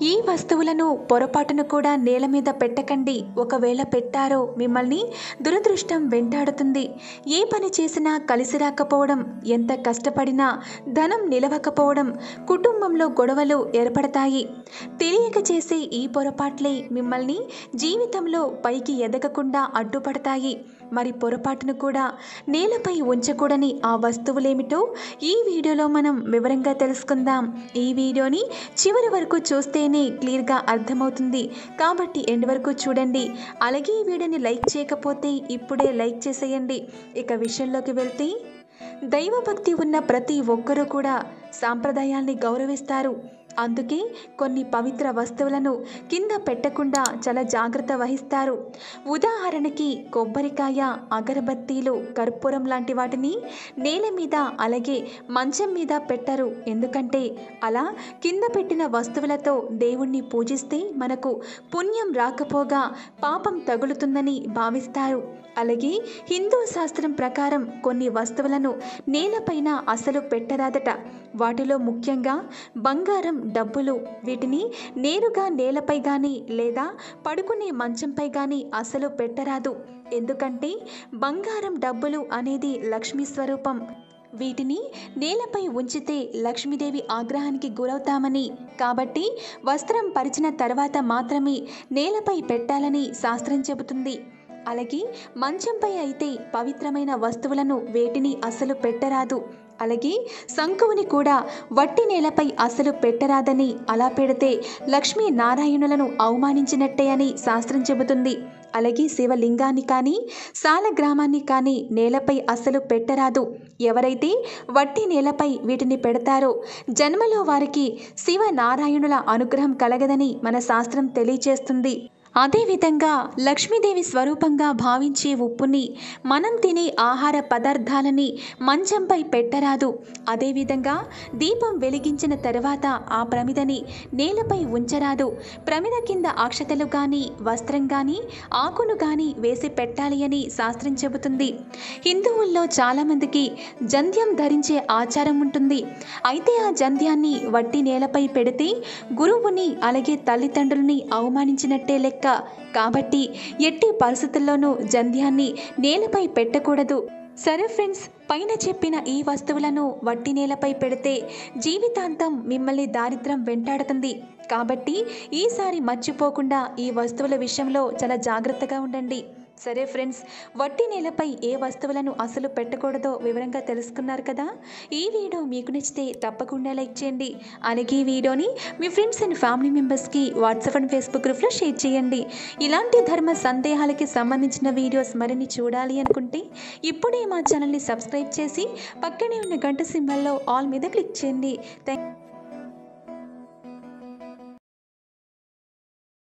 ఈ వస్తువులను పొరపాటును కూడా నేల మీద పెట్టకండి ఒకవేళ పెట్టారో మిమ్మల్ని దురదృష్టం వెంటాడుతుంది ఏ పని చేసినా కలిసి రాకపోవడం ఎంత కష్టపడినా ధనం నిలవకపోవడం కుటుంబంలో గొడవలు ఏర్పడతాయి తెలియక చేసే ఈ పొరపాట్లే మిమ్మల్ని జీవితంలో పైకి ఎదగకుండా అడ్డుపడతాయి మరి పొరపాటును కూడా నేలపై ఉంచకూడని ఆ వస్తువులేమిటో ఈ వీడియోలో మనం వివరంగా తెలుసుకుందాం ఈ వీడియోని చివరి వరకు చూస్తేనే క్లియర్గా అర్థమవుతుంది కాబట్టి ఎండ్ వరకు చూడండి అలాగే ఈ వీడియోని లైక్ చేయకపోతే ఇప్పుడే లైక్ చేసేయండి ఇక విషయంలోకి వెళ్తే దైవభక్తి ఉన్న ప్రతి ఒక్కరూ కూడా సాంప్రదాయాల్ని గౌరవిస్తారు అందుకే కొన్ని పవిత్ర వస్తువులను కింద పెట్టకుండా చాలా జాగ్రత్త వహిస్తారు ఉదాహరణకి కొబ్బరికాయ అగరబత్తీలు కర్పూరం లాంటి వాటిని నేల మీద అలాగే మంచం మీద పెట్టరు ఎందుకంటే అలా కింద పెట్టిన వస్తువులతో దేవుణ్ణి పూజిస్తే మనకు పుణ్యం రాకపోగా పాపం తగులుతుందని భావిస్తారు అలాగే హిందూ శాస్త్రం ప్రకారం కొన్ని వస్తువులను నేలపైన అసలు పెట్టరాదట వాటిలో ముఖ్యంగా బంగారం డబ్బులు వీటిని నేరుగా నేలపై కానీ లేదా పడుకునే మంచంపై కానీ అసలు పెట్టరాదు ఎందుకంటే బంగారం డబ్బులు అనేది లక్ష్మీ స్వరూపం వీటిని నేలపై ఉంచితే లక్ష్మీదేవి ఆగ్రహానికి గురవుతామని కాబట్టి వస్త్రం పరిచిన తర్వాత మాత్రమే నేలపై పెట్టాలని శాస్త్రం చెబుతుంది అలాగే మంచంపై అయితే పవిత్రమైన వస్తువులను వేటిని అసలు పెట్టరాదు అలాగే శంకువుని కూడా వట్టి నేలపై అసలు పెట్టరాదని అలా పెడితే లక్ష్మీ నారాయణులను అవమానించినట్టే అని శాస్త్రం చెబుతుంది అలాగే శివలింగాన్ని కానీ సాల గ్రామాన్ని కానీ నేలపై అసలు పెట్టరాదు ఎవరైతే వట్టి నేలపై వీటిని పెడతారో జన్మలో వారికి శివ నారాయణుల అనుగ్రహం కలగదని మన శాస్త్రం తెలియచేస్తుంది అదేవిధంగా లక్ష్మీదేవి స్వరూపంగా భావించే ఉప్పుని మనం తినే ఆహార పదార్థాలని మంచంపై పెట్టరాదు అదేవిధంగా దీపం వెలిగించిన తర్వాత ఆ ప్రమిదని నేలపై ఉంచరాదు ప్రమిద కింద అక్షతలు కానీ వస్త్రం కానీ ఆకును కానీ వేసి పెట్టాలి అని శాస్త్రం చెబుతుంది హిందువుల్లో చాలామందికి జంధ్యం ధరించే ఆచారం ఉంటుంది అయితే ఆ జంధ్యాన్ని వట్టి నేలపై పెడితే గురువుని అలాగే తల్లిదండ్రులని అవమానించినట్టే లెక్క కాబట్టి ఎట్టి పరిస్థితుల్లోనూ జంధ్యాన్ని నేలపై పెట్టకూడదు సరే ఫ్రెండ్స్ పైన చెప్పిన ఈ వస్తువులను వట్టి నేలపై పెడితే జీవితాంతం మిమ్మల్ని దారిద్రం వెంటాడుతుంది కాబట్టి ఈసారి మర్చిపోకుండా ఈ వస్తువుల విషయంలో చాలా జాగ్రత్తగా ఉండండి సరే ఫ్రెండ్స్ వట్టి నేలపై ఏ వస్తువులను అసలు పెట్టకూడదో వివరంగా తెలుసుకున్నారు కదా ఈ వీడియో మీకు నచ్చితే తప్పకుండా లైక్ చేయండి అలాగే ఈ వీడియోని మీ ఫ్రెండ్స్ అండ్ ఫ్యామిలీ మెంబర్స్కి వాట్సాప్ అండ్ ఫేస్బుక్ గ్రూప్లో షేర్ చేయండి ఇలాంటి ధర్మ సందేహాలకి సంబంధించిన వీడియోస్ మరిన్ని చూడాలి అనుకుంటే ఇప్పుడే మా ఛానల్ని సబ్స్క్రైబ్ చేసి పక్కనే ఉన్న గంట సింబల్లో ఆల్ మీద క్లిక్ చేయండి థ్యాంక్